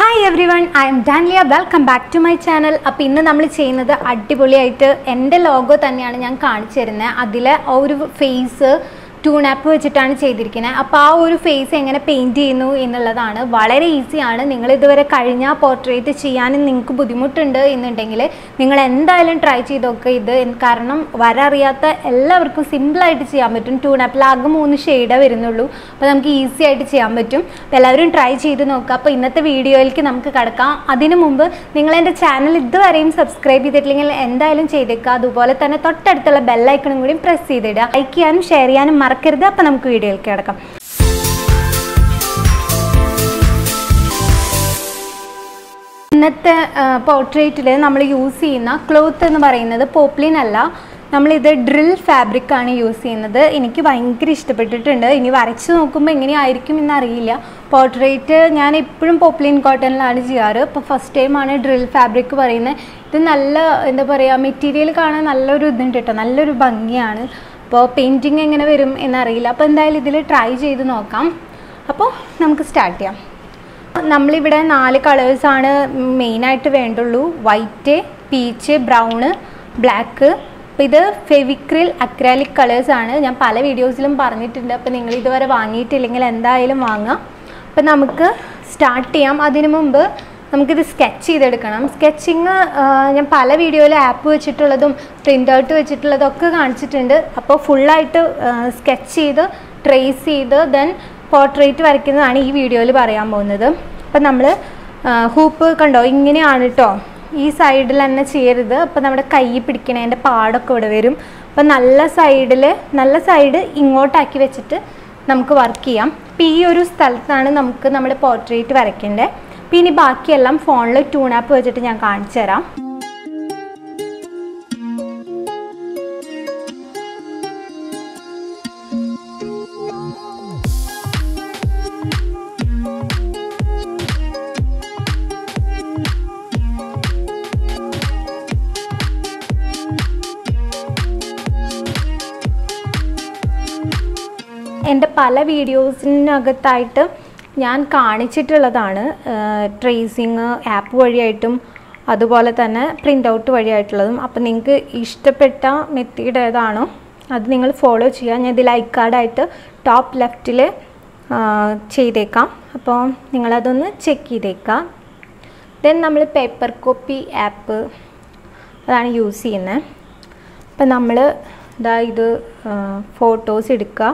hi everyone I'm Danliya welcome back to my channel അപ്പോൾ ഇന്ന് നമ്മൾ ചെയ്യുന്നത് അടിപൊളിയായിട്ട് എൻ്റെ ലോഗോ തന്നെയാണ് ഞാൻ കാണിച്ചു തരുന്നത് അതിലെ ആ ഒരു ഫേസ് ടൂൺ ആപ്പ് വെച്ചിട്ടാണ് ചെയ്തിരിക്കുന്നത് അപ്പോൾ ആ ഒരു ഫേസ് എങ്ങനെ പെയിൻറ്റ് ചെയ്യുന്നു എന്നുള്ളതാണ് വളരെ ഈസിയാണ് നിങ്ങൾ ഇതുവരെ കഴിഞ്ഞ പോർട്രേറ്റ് ചെയ്യാനും നിങ്ങൾക്ക് ബുദ്ധിമുട്ടുണ്ട് എന്നുണ്ടെങ്കിൽ നിങ്ങൾ എന്തായാലും ട്രൈ ചെയ്ത് നോക്കുക ഇത് എന്ത് കാരണം വര അറിയാത്ത എല്ലാവർക്കും സിമ്പിളായിട്ട് ചെയ്യാൻ പറ്റും ടൂൺ ആപ്പിൽ ആകെ മൂന്ന് ഷെയ്ഡേ വരുന്നുള്ളൂ അപ്പോൾ നമുക്ക് ഈസി ആയിട്ട് ചെയ്യാൻ പറ്റും അപ്പോൾ എല്ലാവരും ട്രൈ ചെയ്ത് നോക്കുക അപ്പോൾ ഇന്നത്തെ വീഡിയോയിലേക്ക് നമുക്ക് കിടക്കാം അതിനു മുമ്പ് നിങ്ങൾ എൻ്റെ ചാനൽ ഇതുവരെയും സബ്സ്ക്രൈബ് ചെയ്തിട്ടില്ലെങ്കിൽ എന്തായാലും ചെയ്തേക്കുക അതുപോലെ തന്നെ തൊട്ടടുത്തുള്ള ബെല്ലൈക്കണും കൂടി പ്രസ് ചെയ്തിടുക ലൈക്ക് ചെയ്യാനും ഷെയർ ചെയ്യാനും മറക്കരുത് അപ്പോൾ നമുക്ക് വീഡിയോയിലേക്ക് കിടക്കാം ഇന്നത്തെ പോർട്രേറ്റിൽ നമ്മൾ യൂസ് ചെയ്യുന്ന ക്ലോത്ത് എന്ന് പറയുന്നത് പോപ്ലിൻ അല്ല നമ്മളിത് ഡ്രിൽ ഫാബ്രിക് ആണ് യൂസ് ചെയ്യുന്നത് എനിക്ക് ഭയങ്കര ഇഷ്ടപ്പെട്ടിട്ടുണ്ട് ഇനി വരച്ച് നോക്കുമ്പോൾ എങ്ങനെയായിരിക്കും എന്നറിയില്ല പോർട്രേറ്റ് ഞാൻ എപ്പോഴും പോപ്ലിൻ കോട്ടണിലാണ് ചെയ്യാറ് ഇപ്പോൾ ഫസ്റ്റ് ടൈമാണ് ഡ്രിൽ ഫാബ്രിക് പറയുന്നത് ഇത് നല്ല എന്താ പറയുക മെറ്റീരിയൽ കാണാൻ നല്ലൊരു ഇതുണ്ട് കേട്ടോ നല്ലൊരു ഭംഗിയാണ് അപ്പോൾ പെയിൻറ്റിങ് എങ്ങനെ വരും എന്നറിയില്ല അപ്പോൾ എന്തായാലും ഇതിൽ ട്രൈ ചെയ്ത് നോക്കാം അപ്പോൾ നമുക്ക് സ്റ്റാർട്ട് ചെയ്യാം നമ്മളിവിടെ നാല് കളേഴ്സാണ് മെയിനായിട്ട് വേണ്ടുള്ളൂ വൈറ്റ് പീച്ച് ബ്രൗണ് ബ്ലാക്ക് അപ്പോൾ ഇത് ഫെവിക്രിൽ അക്രാലിക് കളേഴ്സാണ് ഞാൻ പല വീഡിയോസിലും പറഞ്ഞിട്ടുണ്ട് അപ്പോൾ നിങ്ങൾ ഇതുവരെ വാങ്ങിയിട്ടില്ലെങ്കിൽ എന്തായാലും വാങ്ങാം അപ്പോൾ നമുക്ക് സ്റ്റാർട്ട് ചെയ്യാം അതിനു മുമ്പ് നമുക്കിത് സ്കെച്ച് ചെയ്തെടുക്കണം സ്കെച്ചിങ് ഞാൻ പല വീഡിയോയിൽ ആപ്പ് വെച്ചിട്ടുള്ളതും പ്രിൻ്റ് ഔട്ട് വെച്ചിട്ടുള്ളതും ഒക്കെ കാണിച്ചിട്ടുണ്ട് അപ്പോൾ ഫുള്ളായിട്ട് സ്കെച്ച് ചെയ്ത് ട്രേസ് ചെയ്ത് ദെൻ പോർട്രേറ്റ് വരയ്ക്കുന്നതാണ് ഈ വീഡിയോയിൽ പറയാൻ പോകുന്നത് അപ്പം നമ്മൾ ഹൂപ്പ് കണ്ടോ ഇങ്ങനെയാണ് കേട്ടോ ഈ സൈഡിൽ തന്നെ ചെയ്യരുത് അപ്പം നമ്മുടെ കൈ പിടിക്കണതിൻ്റെ പാടൊക്കെ ഇവിടെ വരും അപ്പം നല്ല സൈഡിൽ നല്ല സൈഡ് ഇങ്ങോട്ടാക്കി വെച്ചിട്ട് നമുക്ക് വർക്ക് ചെയ്യാം അപ്പം ഈ ഒരു സ്ഥലത്താണ് നമുക്ക് നമ്മുടെ പോർട്രേറ്റ് വരയ്ക്കേണ്ടത് അപ്പം ഇനി ബാക്കിയെല്ലാം ഫോണിൽ ട്യൂൺ ആപ്പ് വെച്ചിട്ട് ഞാൻ കാണിച്ചു തരാം എൻ്റെ പല വീഡിയോസിനകത്തായിട്ട് ഞാൻ കാണിച്ചിട്ടുള്ളതാണ് ട്രേസിങ് ആപ്പ് വഴിയായിട്ടും അതുപോലെ തന്നെ പ്രിൻ്റ് ഔട്ട് വഴിയായിട്ടുള്ളതും അപ്പോൾ നിങ്ങൾക്ക് ഇഷ്ടപ്പെട്ട മെത്തേഡ് ഏതാണോ അത് നിങ്ങൾ ഫോളോ ചെയ്യുക ഞാൻ ഇതിൽ ഐക്കാർഡായിട്ട് ടോപ്പ് ലെഫ്റ്റിൽ ചെയ്തേക്കാം അപ്പോൾ നിങ്ങളതൊന്ന് ചെക്ക് ചെയ്തേക്കാം ദെൻ നമ്മൾ പേപ്പർ കോപ്പി ആപ്പ് അതാണ് യൂസ് ചെയ്യുന്നത് അപ്പം നമ്മൾ ഇതാ ഇത് ഫോട്ടോസ് എടുക്കുക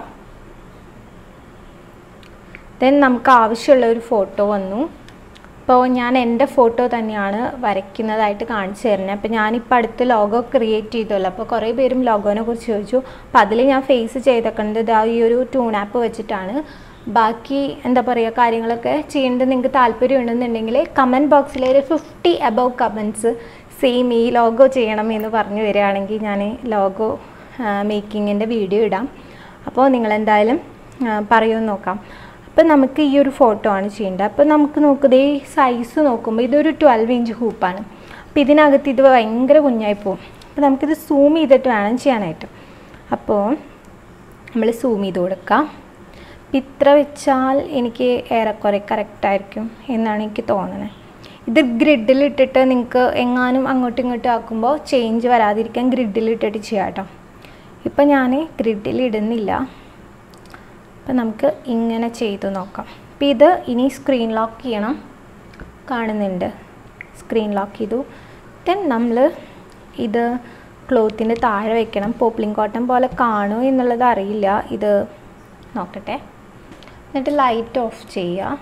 ദെൻ നമുക്ക് ആവശ്യമുള്ള ഒരു ഫോട്ടോ വന്നു അപ്പോൾ ഞാൻ എൻ്റെ ഫോട്ടോ തന്നെയാണ് വരയ്ക്കുന്നതായിട്ട് കാണിച്ചു തരുന്നത് അപ്പോൾ ഞാനിപ്പോൾ അടുത്ത് ലോഗോ ക്രിയേറ്റ് ചെയ്തല്ലോ അപ്പോൾ കുറേ പേരും ലോഗോനെ കുറിച്ച് ചോദിച്ചു അപ്പോൾ അതിൽ ഞാൻ ഫേസ് ചെയ്തേക്കുന്നത് ഇതാ ഈ ഒരു ട്യൂൺ ആപ്പ് വെച്ചിട്ടാണ് ബാക്കി എന്താ പറയുക കാര്യങ്ങളൊക്കെ ചെയ്യേണ്ടത് നിങ്ങൾക്ക് താല്പര്യം ഉണ്ടെന്നുണ്ടെങ്കിൽ കമൻറ്റ് ബോക്സിൽ ഒരു ഫിഫ്റ്റി അബവ് കമൻറ്റ്സ് സെയിം ഈ ലോഗോ ചെയ്യണം എന്ന് പറഞ്ഞു വരികയാണെങ്കിൽ ഞാൻ ലോഗോ മേക്കിങ്ങിൻ്റെ വീഡിയോ ഇടാം അപ്പോൾ നിങ്ങളെന്തായാലും പറയുമെന്ന് നോക്കാം അപ്പം നമുക്ക് ഈ ഒരു ഫോട്ടോ ആണ് ചെയ്യേണ്ടത് അപ്പോൾ നമുക്ക് നോക്കുന്നത് ഈ സൈസ് നോക്കുമ്പോൾ ഇതൊരു ട്വൽവ് ഇഞ്ച് ഹൂപ്പാണ് അപ്പോൾ ഇതിനകത്ത് ഇത് ഭയങ്കര കുഞ്ഞായി പോകും അപ്പോൾ നമുക്കിത് സൂം ചെയ്തിട്ട് വേണം ചെയ്യാനായിട്ട് അപ്പോൾ നമ്മൾ സൂം ചെയ്ത് കൊടുക്കാം ഇത്ര വെച്ചാൽ എനിക്ക് ഏറെക്കുറെ കറക്റ്റായിരിക്കും എന്നാണ് എനിക്ക് തോന്നുന്നത് ഇത് ഗ്രിഡിലിട്ടിട്ട് നിങ്ങൾക്ക് എങ്ങാനും അങ്ങോട്ടും ഇങ്ങോട്ടും ആക്കുമ്പോൾ ചേഞ്ച് വരാതിരിക്കാൻ ഗ്രിഡിലിട്ടിട്ട് ചെയ്യാം കേട്ടോ ഇപ്പം ഞാൻ ഗ്രിഡിൽ ഇടുന്നില്ല അപ്പം നമുക്ക് ഇങ്ങനെ ചെയ്തു നോക്കാം അപ്പം ഇത് ഇനി സ്ക്രീൻ ലോക്ക് ചെയ്യണം കാണുന്നുണ്ട് സ്ക്രീൻ ലോക്ക് ചെയ്തു ദെൻ നമ്മൾ ഇത് ക്ലോത്തിൻ്റെ താഴെ വെക്കണം പോപ്ലിംഗ് കോട്ടൺ പോലെ കാണുമോ എന്നുള്ളത് അറിയില്ല ഇത് നോക്കട്ടെ എന്നിട്ട് ലൈറ്റ് ഓഫ് ചെയ്യുക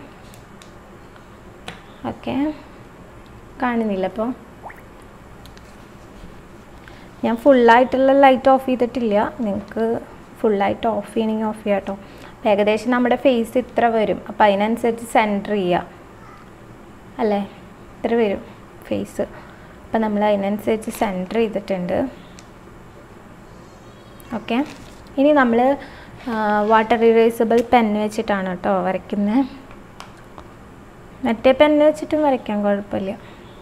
ഓക്കെ കാണുന്നില്ല അപ്പോൾ ഞാൻ ഫുള്ളായിട്ടുള്ള ലൈറ്റ് ഓഫ് ചെയ്തിട്ടില്ല നിങ്ങൾക്ക് ഫുള്ളായിട്ട് ഓഫ് ചെയ്യണമെങ്കിൽ ഓഫ് ചെയ്യാം കേട്ടോ ഏകദേശം നമ്മുടെ ഫേസ് ഇത്ര വരും അപ്പോൾ അതിനനുസരിച്ച് സെൻറ്റർ ചെയ്യുക അല്ലേ ഇത്ര വരും ഫേസ് അപ്പോൾ നമ്മൾ അതിനനുസരിച്ച് സെൻറ്റർ ചെയ്തിട്ടുണ്ട് ഓക്കെ ഇനി നമ്മൾ വാട്ടർ ഇറേസബിൾ പെന്ന് വെച്ചിട്ടാണ് കേട്ടോ വരയ്ക്കുന്നത് മറ്റേ പെന്ന് വെച്ചിട്ടും വരയ്ക്കാൻ കുഴപ്പമില്ല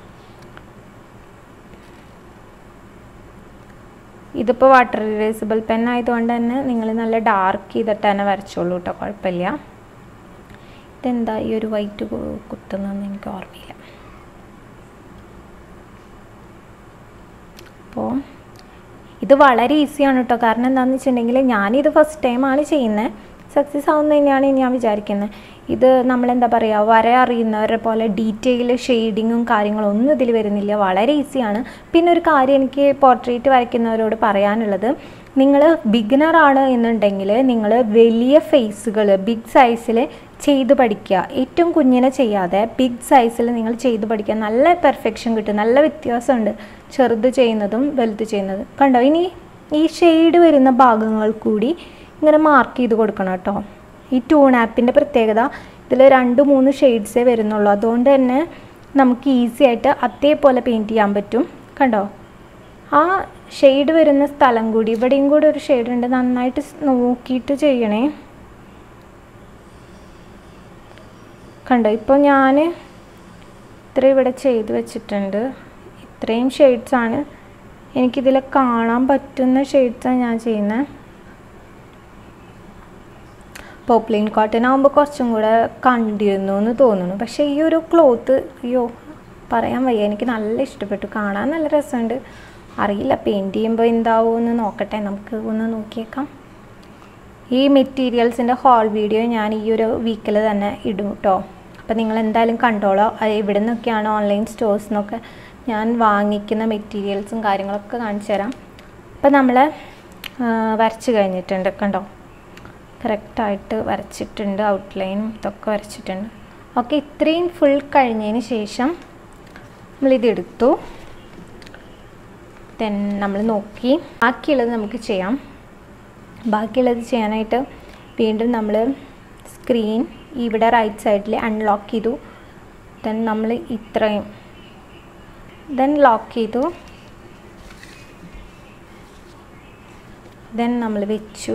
ഇതിപ്പോൾ വാട്ടർ ഇറേസിബിൾ പെൻ ആയതുകൊണ്ട് തന്നെ നിങ്ങൾ നല്ല ഡാർക്ക് ചെയ്തിട്ട് തന്നെ വരച്ചോളൂ കേട്ടോ കുഴപ്പമില്ല ഇതെന്താ ഈ ഒരു വൈറ്റ് കുത്തുന്നതെന്ന് എനിക്ക് ഓർമ്മയില്ല അപ്പോൾ ഇത് വളരെ ഈസിയാണ് കേട്ടോ കാരണം എന്താണെന്ന് വെച്ചിട്ടുണ്ടെങ്കിൽ ഞാനിത് ഫസ്റ്റ് ടൈമാണ് ചെയ്യുന്നത് സക്സസ് ആവുന്ന തന്നെയാണ് ഞാൻ വിചാരിക്കുന്നത് ഇത് നമ്മളെന്താ പറയുക വര അറിയുന്നവരെ പോലെ ഡീറ്റെയിൽ ഷെയ്ഡിങ്ങും കാര്യങ്ങളും ഒന്നും ഇതിൽ വരുന്നില്ല വളരെ ഈസിയാണ് പിന്നെ ഒരു കാര്യം എനിക്ക് പോർട്രേറ്റ് വരയ്ക്കുന്നവരോട് പറയാനുള്ളത് നിങ്ങൾ ബിഗിനർ ആണ് എന്നുണ്ടെങ്കിൽ നിങ്ങൾ വലിയ ഫേസുകൾ ബിഗ് സൈസിൽ ചെയ്ത് പഠിക്കുക ഏറ്റവും കുഞ്ഞിനെ ചെയ്യാതെ ബിഗ് സൈസിൽ നിങ്ങൾ ചെയ്ത് പഠിക്കുക നല്ല പെർഫെക്ഷൻ കിട്ടും നല്ല വ്യത്യാസമുണ്ട് ചെറുത് ചെയ്യുന്നതും വലുത് ചെയ്യുന്നതും കണ്ടോ ഇനി ഈ ഷെയ്ഡ് വരുന്ന ഭാഗങ്ങൾ കൂടി ഇങ്ങനെ മാർക്ക് ചെയ്ത് കൊടുക്കണം കേട്ടോ ഈ ടൂൺ ആപ്പിൻ്റെ പ്രത്യേകത ഇതിൽ രണ്ട് മൂന്ന് ഷെയ്ഡ്സേ വരുന്നുള്ളൂ അതുകൊണ്ട് തന്നെ നമുക്ക് ഈസി ആയിട്ട് അതേപോലെ പെയിൻറ്റ് ചെയ്യാൻ പറ്റും കണ്ടോ ആ ഷെയ്ഡ് വരുന്ന സ്ഥലം കൂടി ഇവിടെയും കൂടി ഒരു ഷെയ്ഡ് ഉണ്ട് നന്നായിട്ട് നോക്കിയിട്ട് ചെയ്യണേ കണ്ടോ ഇപ്പോൾ ഞാൻ ഇത്ര ഇവിടെ ചെയ്ത് വെച്ചിട്ടുണ്ട് ഇത്രയും ഷെയ്ഡ്സാണ് എനിക്കിതിൽ കാണാൻ പറ്റുന്ന ഷെയ്ഡ്സാണ് ഞാൻ ചെയ്യുന്നത് പോപ്ലിൻ കോട്ടൺ ആകുമ്പോൾ കുറച്ചും കൂടെ കണ്ടിരുന്നു എന്ന് തോന്നുന്നു പക്ഷേ ഈ ഒരു ക്ലോത്ത് അയ്യോ പറയാൻ വയ്യ എനിക്ക് നല്ല ഇഷ്ടപ്പെട്ടു കാണാൻ നല്ല രസമുണ്ട് അറിയില്ല പെയിൻറ്റ് ചെയ്യുമ്പോൾ എന്താവുമെന്ന് നോക്കട്ടെ നമുക്ക് ഒന്ന് നോക്കിയേക്കാം ഈ മെറ്റീരിയൽസിൻ്റെ ഹോൾ വീഡിയോ ഞാൻ ഈ ഒരു വീക്കിൽ തന്നെ ഇടും കേട്ടോ അപ്പോൾ നിങ്ങൾ എന്തായാലും കണ്ടോളോ അത് എവിടെ നിന്നൊക്കെയാണ് ഓൺലൈൻ സ്റ്റോഴ്സ് നിന്നൊക്കെ ഞാൻ വാങ്ങിക്കുന്ന മെറ്റീരിയൽസും കാര്യങ്ങളൊക്കെ കാണിച്ചു തരാം അപ്പോൾ നമ്മൾ വരച്ച് കഴിഞ്ഞിട്ടുണ്ട് കണ്ടോ കറക്റ്റായിട്ട് വരച്ചിട്ടുണ്ട് ഔട്ട്ലൈൻ ഇതൊക്കെ വരച്ചിട്ടുണ്ട് ഓക്കെ ഇത്രയും ഫുൾ കഴിഞ്ഞതിന് ശേഷം നമ്മളിത് എടുത്തു ദെൻ നമ്മൾ നോക്കി ബാക്കിയുള്ളത് നമുക്ക് ചെയ്യാം ബാക്കിയുള്ളത് ചെയ്യാനായിട്ട് വീണ്ടും നമ്മൾ സ്ക്രീൻ ഇവിടെ റൈറ്റ് സൈഡിൽ അൺലോക്ക് ചെയ്തു ദെൻ നമ്മൾ ഇത്രയും ദെൻ ലോക്ക് ചെയ്തു ദെൻ നമ്മൾ വെച്ചു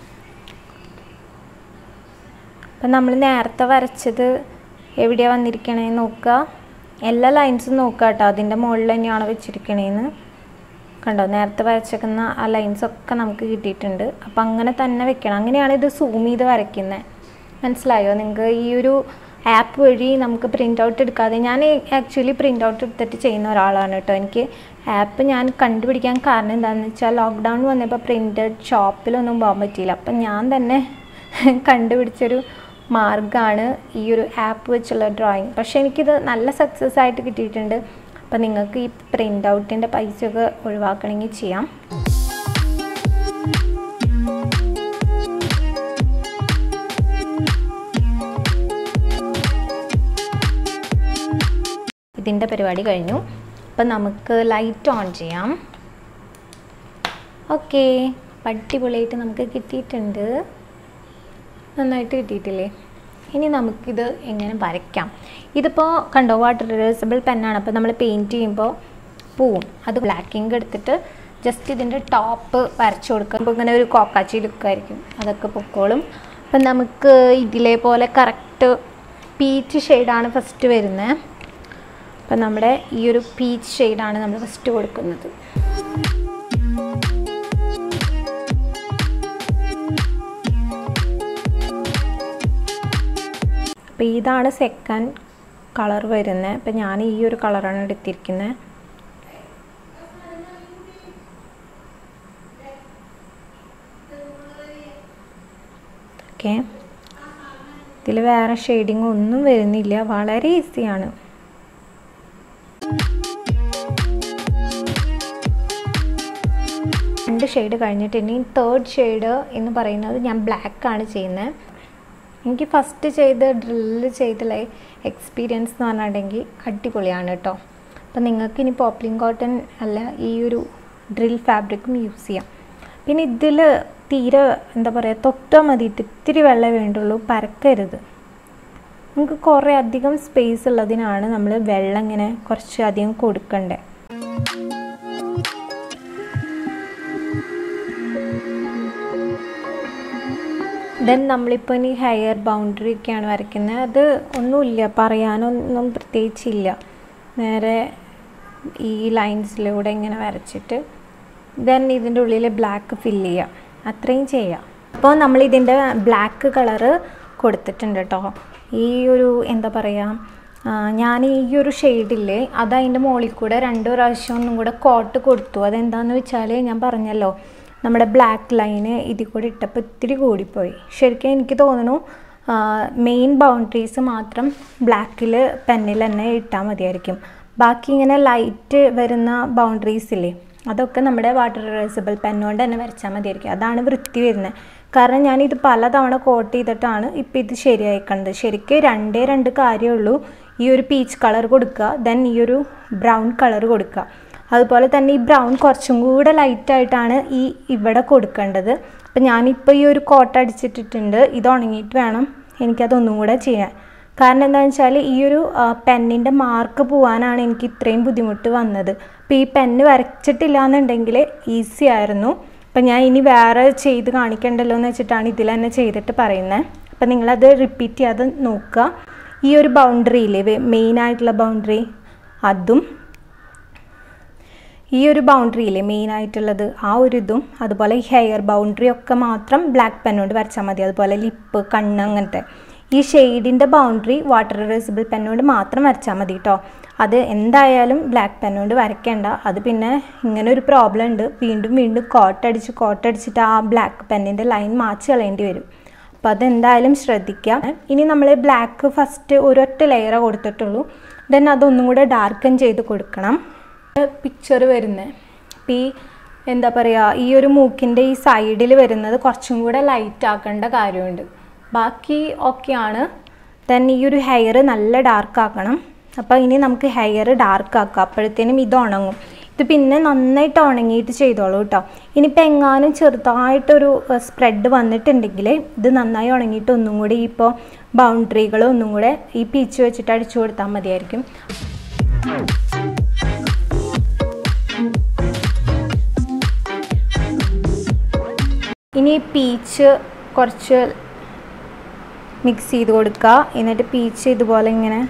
അപ്പം നമ്മൾ നേരത്തെ വരച്ചത് എവിടെയാണ് വന്നിരിക്കണേന്ന് നോക്കുക എല്ലാ ലൈൻസും നോക്കുക കേട്ടോ അതിൻ്റെ മുകളിൽ തന്നെയാണ് വെച്ചിരിക്കണേന്ന് കണ്ടോ നേരത്തെ വരച്ചേക്കുന്ന ആ ലൈൻസൊക്കെ നമുക്ക് കിട്ടിയിട്ടുണ്ട് അപ്പം അങ്ങനെ തന്നെ വെക്കണം അങ്ങനെയാണ് ഇത് സൂം ചെയ്ത് വരയ്ക്കുന്നത് മനസ്സിലായോ നിങ്ങൾക്ക് ഈ ഒരു ആപ്പ് വഴി നമുക്ക് പ്രിൻ്റ് ഔട്ട് എടുക്കാതെ ഞാൻ ആക്ച്വലി പ്രിൻ്റ് ഔട്ട് എടുത്തിട്ട് ചെയ്യുന്ന ഒരാളാണ് കേട്ടോ എനിക്ക് ആപ്പ് ഞാൻ കണ്ടുപിടിക്കാൻ കാരണം എന്താണെന്ന് വെച്ചാൽ ലോക്ക്ഡൗൺ വന്നപ്പോൾ പ്രിൻ്റഡ് ഷോപ്പിലൊന്നും പോകാൻ പറ്റിയില്ല അപ്പം ഞാൻ തന്നെ കണ്ടുപിടിച്ചൊരു മാർഗ്ഗമാണ് ഈ ഒരു ആപ്പ് വെച്ചുള്ള ഡ്രോയിങ് പക്ഷേ എനിക്കിത് നല്ല സക്സസ് ആയിട്ട് കിട്ടിയിട്ടുണ്ട് അപ്പം നിങ്ങൾക്ക് ഈ പ്രിൻ്റ് ഔട്ടിൻ്റെ പൈസയൊക്കെ ഒഴിവാക്കണമെങ്കിൽ ചെയ്യാം ഇതിൻ്റെ പരിപാടി കഴിഞ്ഞു അപ്പം നമുക്ക് ലൈറ്റ് ഓൺ ചെയ്യാം ഓക്കെ അടിപൊളിയായിട്ട് നമുക്ക് കിട്ടിയിട്ടുണ്ട് നന്നായിട്ട് കിട്ടിയിട്ടില്ലേ ഇനി നമുക്കിത് എങ്ങനെ വരയ്ക്കാം ഇതിപ്പോൾ കണ്ടോ വാട്ടർ റിവേഴ്സിബിൾ പെന്നാണ് അപ്പോൾ നമ്മൾ പെയിൻറ്റ് ചെയ്യുമ്പോൾ പോവും അത് ബ്ലാക്ക് ഇങ്ക് എടുത്തിട്ട് ജസ്റ്റ് ഇതിൻ്റെ ടോപ്പ് വരച്ചു കൊടുക്കുമ്പോൾ ഇങ്ങനെ ഒരു കോക്കാച്ചി ലുക്കായിരിക്കും അതൊക്കെ പൊക്കോളും അപ്പം നമുക്ക് ഇതിലെ പോലെ കറക്റ്റ് പീച്ച് ഷെയ്ഡാണ് ഫസ്റ്റ് വരുന്നത് അപ്പം നമ്മുടെ ഈ ഒരു പീച്ച് ഷെയ്ഡാണ് നമ്മൾ ഫസ്റ്റ് കൊടുക്കുന്നത് അപ്പോൾ ഇതാണ് സെക്കൻഡ് കളർ വരുന്നത് അപ്പം ഞാൻ ഈ ഒരു കളറാണ് എടുത്തിരിക്കുന്നത് ഓക്കെ ഇതിൽ വേറെ ഷെയ്ഡിങ് ഒന്നും വരുന്നില്ല വളരെ ഈസിയാണ് രണ്ട് ഷെയ്ഡ് കഴിഞ്ഞിട്ട് ഇനി തേർഡ് ഷെയ്ഡ് എന്ന് പറയുന്നത് ഞാൻ ബ്ലാക്ക് ആണ് ചെയ്യുന്നത് എനിക്ക് ഫസ്റ്റ് ചെയ്ത് ഡ്രില്ല് ചെയ്തുള്ള എക്സ്പീരിയൻസ് എന്ന് പറഞ്ഞിട്ടുണ്ടെങ്കിൽ അടിപൊളിയാണ് കേട്ടോ അപ്പം നിങ്ങൾക്ക് ഇനി പോപ്ലിൻ കോട്ടൺ അല്ല ഈ ഒരു ഡ്രിൽ ഫാബ്രിക്കും യൂസ് ചെയ്യാം പിന്നെ ഇതിൽ തീരെ എന്താ പറയുക തൊട്ടാൽ മതിയിട്ട് ഇത്തിരി വെള്ളം വേണ്ടുള്ളൂ പരക്കരുത് നമുക്ക് കുറേ അധികം സ്പേസ് ഉള്ളതിനാണ് നമ്മൾ വെള്ളം ഇങ്ങനെ കുറച്ച് അധികം കൊടുക്കണ്ടേ ദെൻ നമ്മളിപ്പോൾ ഇനി ഹെയർ ബൗണ്ടറി ഒക്കെയാണ് വരയ്ക്കുന്നത് അത് ഒന്നുമില്ല പറയാനൊന്നും പ്രത്യേകിച്ചില്ല നേരെ ഈ ലൈൻസിലൂടെ ഇങ്ങനെ വരച്ചിട്ട് ദെൻ ഇതിൻ്റെ ഉള്ളിൽ ബ്ലാക്ക് ഫില്ല് ചെയ്യുക അത്രയും ചെയ്യാം അപ്പോൾ നമ്മൾ ഇതിൻ്റെ ബ്ലാക്ക് കളറ് കൊടുത്തിട്ടുണ്ട് കേട്ടോ ഈ ഒരു എന്താ പറയുക ഞാൻ ഈ ഒരു ഷെയ്ഡില്ലേ അത് അതിൻ്റെ മുകളിൽ കൂടെ രണ്ട് പ്രാവശ്യം ഒന്നും കൂടെ കോട്ട് കൊടുത്തു അതെന്താണെന്ന് വെച്ചാൽ ഞാൻ പറഞ്ഞല്ലോ നമ്മുടെ ബ്ലാക്ക് ലൈന് ഇതിൽ കൂടെ ഇട്ടപ്പോൾ ഇത്തിരി കൂടിപ്പോയി ശരിക്കും എനിക്ക് തോന്നുന്നു മെയിൻ ബൗണ്ടറീസ് മാത്രം ബ്ലാക്കിൽ പെന്നിൽ തന്നെ ഇട്ടാൽ മതിയായിരിക്കും ബാക്കി ഇങ്ങനെ ലൈറ്റ് വരുന്ന ബൗണ്ടറീസ് ഇല്ലേ അതൊക്കെ നമ്മുടെ വാട്ടർ റിവേഴ്സിബിൾ പെന്നുകൊണ്ട് തന്നെ വരച്ചാൽ മതിയായിരിക്കും അതാണ് വൃത്തി വരുന്നത് കാരണം ഞാനിത് പലതവണ കോട്ട് ചെയ്തിട്ടാണ് ഇപ്പോൾ ഇത് ശരിയായിക്കണത് ശരിക്കും രണ്ടേ രണ്ട് കാര്യമുള്ളൂ ഈ ഒരു പീച്ച് കളർ കൊടുക്കുക ദെൻ ഈ ഒരു ബ്രൗൺ കളർ കൊടുക്കുക അതുപോലെ തന്നെ ഈ ബ്രൗൺ കുറച്ചും കൂടെ ലൈറ്റായിട്ടാണ് ഈ ഇവിടെ കൊടുക്കേണ്ടത് അപ്പം ഞാനിപ്പോൾ ഈ ഒരു കോട്ട അടിച്ചിട്ടിട്ടുണ്ട് ഇത് ഉണങ്ങിയിട്ട് വേണം എനിക്കതൊന്നും കൂടെ ചെയ്യാൻ കാരണം എന്താണെന്ന് വെച്ചാൽ ഈ ഒരു പെന്നിൻ്റെ മാർക്ക് പോകാനാണ് എനിക്ക് ഇത്രയും ബുദ്ധിമുട്ട് വന്നത് അപ്പോൾ ഈ പെന്ന് വരച്ചിട്ടില്ല എന്നുണ്ടെങ്കിൽ ഈസി ആയിരുന്നു അപ്പം ഞാൻ ഇനി വേറെ ചെയ്ത് കാണിക്കണ്ടല്ലോ എന്ന് വെച്ചിട്ടാണ് ഇതിൽ തന്നെ ചെയ്തിട്ട് പറയുന്നത് അപ്പം നിങ്ങളത് റിപ്പീറ്റ് ചെയ്യാതെ നോക്കുക ഈ ഒരു ബൗണ്ടറിയില്ലേ മെയിൻ ആയിട്ടുള്ള ബൗണ്ടറി അതും ഈ ഒരു ബൗണ്ടറിയില്ലേ മെയിൻ ആയിട്ടുള്ളത് ആ ഒരു ഇതും അതുപോലെ ഈ ഹെയർ ബൗണ്ടറി ഒക്കെ മാത്രം ബ്ലാക്ക് പെൻ കൊണ്ട് വരച്ചാൽ മതി അതുപോലെ ലിപ്പ് കണ്ണ് അങ്ങനത്തെ ഈ ഷെയ്ഡിൻ്റെ ബൗണ്ടറി വാട്ടർ റിവേഴ്സിബിൾ പെൻ കൊണ്ട് മാത്രം വരച്ചാൽ മതി കേട്ടോ അത് എന്തായാലും ബ്ലാക്ക് പെൻ കൊണ്ട് വരയ്ക്കേണ്ട അത് പിന്നെ ഇങ്ങനെ ഒരു പ്രോബ്ലം ഉണ്ട് വീണ്ടും വീണ്ടും കോട്ടടിച്ച് കോട്ടടിച്ചിട്ട് ആ ബ്ലാക്ക് പെന്നിൻ്റെ ലൈൻ മാച്ച് കളയേണ്ടി വരും അപ്പോൾ അതെന്തായാലും ശ്രദ്ധിക്കാം ഇനി നമ്മൾ ബ്ലാക്ക് ഫസ്റ്റ് ഒരൊറ്റ ലെയറേ കൊടുത്തിട്ടുള്ളൂ ദെൻ അതൊന്നും കൂടെ ഡാർക്കൻ ചെയ്ത് കൊടുക്കണം പിക്ചർ വരുന്നത് അപ്പം ഈ എന്താ പറയുക ഈ ഒരു മൂക്കിൻ്റെ ഈ സൈഡിൽ വരുന്നത് കുറച്ചും കൂടെ ലൈറ്റ് ആക്കേണ്ട കാര്യമുണ്ട് ബാക്കി ഓക്കെയാണ് ദെൻ ഈ ഒരു ഹെയർ നല്ല ഡാർക്ക് ആക്കണം അപ്പോൾ ഇനി നമുക്ക് ഹെയർ ഡാർക്ക് ആക്കാം അപ്പോഴത്തേനും ഇത് ഉണങ്ങും ഇത് പിന്നെ നന്നായിട്ട് ഉണങ്ങിയിട്ട് ചെയ്തോളൂ കേട്ടോ ഇനിയിപ്പോൾ എങ്ങാനും ചെറുതായിട്ടൊരു സ്പ്രെഡ് വന്നിട്ടുണ്ടെങ്കിൽ ഇത് നന്നായി ഉണങ്ങിയിട്ട് ഒന്നും കൂടി ഇപ്പോൾ ബൗണ്ടറികൾ ഒന്നും കൂടെ ഈ പീച്ച് വെച്ചിട്ട് അടിച്ചു കൊടുത്താൽ മതിയായിരിക്കും ഇനി പീച്ച് കുറച്ച് മിക്സ് ചെയ്ത് കൊടുക്കുക എന്നിട്ട് പീച്ച് ഇതുപോലെ ഇങ്ങനെ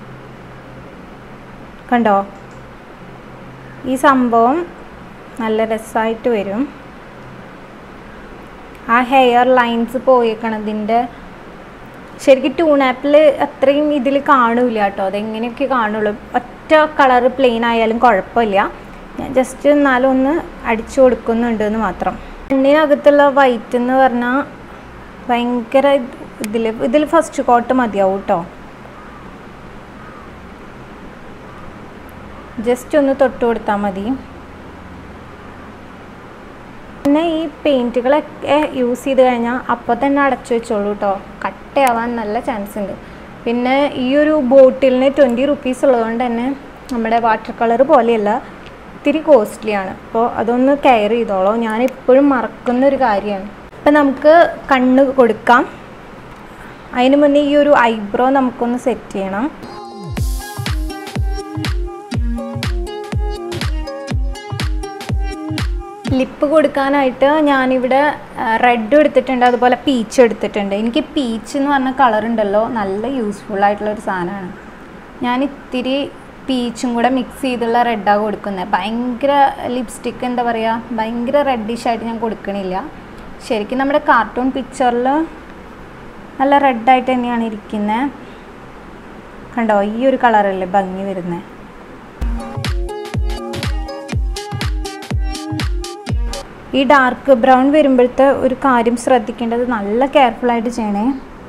കണ്ടോ ഈ സംഭവം നല്ല രസമായിട്ട് വരും ആ ഹെയർ ലൈൻസ് പോയേക്കണതിൻ്റെ ശരിക്കും ടൂൺ ആപ്പിൾ അത്രയും ഇതിൽ കാണൂല കേട്ടോ അതെങ്ങനെയൊക്കെ കാണുള്ളൂ ഒറ്റ കളർ പ്ലെയിൻ ആയാലും കുഴപ്പമില്ല ഞാൻ ജസ്റ്റ് എന്നാലും ഒന്ന് അടിച്ചു കൊടുക്കുന്നുണ്ട് എന്ന് മാത്രം കണ്ണിനകത്തുള്ള വൈറ്റ് എന്ന് പറഞ്ഞാൽ ഭയങ്കര ഇതിൽ ഇതിൽ ഫസ്റ്റ് കോട്ട് മതിയാവും കേട്ടോ ജസ്റ്റ് ഒന്ന് തൊട്ട് കൊടുത്താൽ മതി പിന്നെ ഈ പെയിൻറ്റുകളൊക്കെ യൂസ് ചെയ്ത് കഴിഞ്ഞാൽ അപ്പോൾ തന്നെ അടച്ചു വെച്ചോളൂ കേട്ടോ കട്ടയാവാൻ നല്ല ചാൻസ് ഉണ്ട് പിന്നെ ഈ ഒരു ബോട്ടിലിന് ട്വൻറ്റി റുപ്പീസ് ഉള്ളതുകൊണ്ട് തന്നെ നമ്മുടെ വാട്ടർ കളർ പോലെയല്ല ഇത്തിരി കോസ്റ്റ്ലിയാണ് അപ്പോൾ അതൊന്ന് കെയർ ചെയ്തോളൂ ഞാൻ എപ്പോഴും മറക്കുന്ന ഒരു കാര്യമാണ് അപ്പം നമുക്ക് കണ്ണ് കൊടുക്കാം അതിന് മുന്നേ ഈ ഒരു ഐബ്രോ നമുക്കൊന്ന് സെറ്റ് ചെയ്യണം ലിപ്പ് കൊടുക്കാനായിട്ട് ഞാനിവിടെ റെഡ് എടുത്തിട്ടുണ്ട് അതുപോലെ പീച്ച് എടുത്തിട്ടുണ്ട് എനിക്ക് പീച്ച് എന്ന് പറഞ്ഞ കളർ ഉണ്ടല്ലോ നല്ല യൂസ്ഫുൾ ആയിട്ടുള്ള ഒരു സാധനമാണ് ഞാൻ ഇത്തിരി പീച്ചും കൂടെ മിക്സ് ചെയ്തുള്ള റെഡാണ് കൊടുക്കുന്നത് ഭയങ്കര ലിപ്സ്റ്റിക്ക് എന്താ പറയുക ഭയങ്കര റെഡിഷ് ആയിട്ട് ഞാൻ കൊടുക്കണില്ല ശരിക്കും നമ്മുടെ കാർട്ടൂൺ പിക്ചറിൽ നല്ല റെഡായിട്ട് തന്നെയാണ് ഇരിക്കുന്നത് കണ്ടോ ഈ ഒരു കളറല്ലേ ഭംഗി വരുന്നത് ഈ ഡാർക്ക് ബ്രൗൺ വരുമ്പോഴത്തെ ഒരു കാര്യം ശ്രദ്ധിക്കേണ്ടത് നല്ല കെയർഫുള്ളായിട്ട് ചെയ്യണേ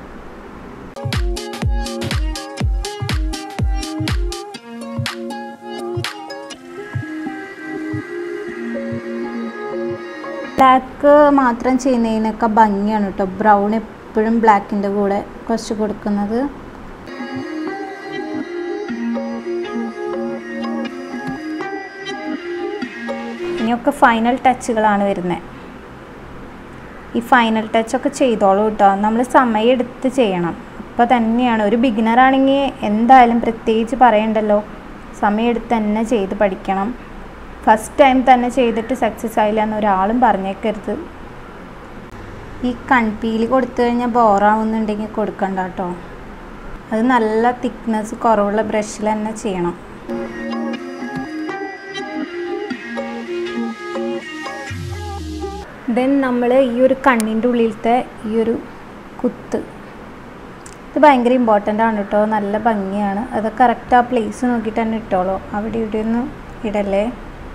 ബ്ലാക്ക് മാത്രം ചെയ്യുന്നതിനൊക്കെ ഭംഗിയാണ് കേട്ടോ ബ്രൗൺ എപ്പോഴും ബ്ലാക്കിൻ്റെ കൂടെ കുറച്ച് കൊടുക്കുന്നത് ഇനിയൊക്കെ ഫൈനൽ ടച്ചുകളാണ് വരുന്നത് ഈ ഫൈനൽ ടച്ചൊക്കെ ചെയ്തോളൂ കേട്ടോ നമ്മൾ സമയമെടുത്ത് ചെയ്യണം അപ്പോൾ തന്നെയാണ് ഒരു ബിഗിനർ ആണെങ്കിൽ എന്തായാലും പ്രത്യേകിച്ച് പറയണ്ടല്ലോ സമയമെടുത്ത് തന്നെ ചെയ്ത് പഠിക്കണം ഫസ്റ്റ് ടൈം തന്നെ ചെയ്തിട്ട് സക്സസ് ആയില്ല എന്ന് ഒരാളും പറഞ്ഞേക്കരുത് ഈ കൺപീലി കൊടുത്തു കഴിഞ്ഞാൽ ബോറാവുന്നുണ്ടെങ്കിൽ കൊടുക്കണ്ട കേട്ടോ അത് നല്ല തിക്നെസ് കുറവുള്ള ബ്രഷിൽ തന്നെ ചെയ്യണം ദെൻ നമ്മൾ ഈ ഒരു കണ്ണിൻ്റെ ഉള്ളിലത്തെ ഈ ഒരു കുത്ത് ഇത് ഭയങ്കര ഇമ്പോർട്ടൻ്റ് ആണ് കേട്ടോ നല്ല ഭംഗിയാണ് അത് കറക്റ്റ് ആ പ്ലേസ് നോക്കിയിട്ട് തന്നെ ഇട്ടോളൂ അവിടെ ഇവിടെ ഒന്നും ഇടല്ലേ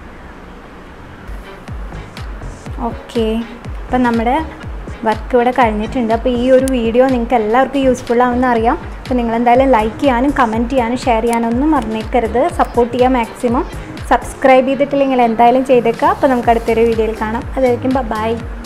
ഓക്കെ അപ്പം നമ്മുടെ വർക്ക് ഇവിടെ കഴിഞ്ഞിട്ടുണ്ട് അപ്പോൾ ഈ ഒരു വീഡിയോ നിങ്ങൾക്ക് എല്ലാവർക്കും യൂസ്ഫുൾ ആവുമെന്ന് അറിയാം അപ്പോൾ നിങ്ങൾ എന്തായാലും ലൈക്ക് ചെയ്യാനും കമൻറ്റ് ചെയ്യാനും ഷെയർ ചെയ്യാനും ഒന്നും മറന്നേക്കരുത് സപ്പോർട്ട് ചെയ്യുക മാക്സിമം സബ്സ്ക്രൈബ് ചെയ്തിട്ടില്ലെങ്കിൽ എന്തായാലും ചെയ്തേക്കുക അപ്പോൾ നമുക്ക് അടുത്തൊരു വീഡിയോയിൽ കാണാം അതായിരിക്കും ബൈ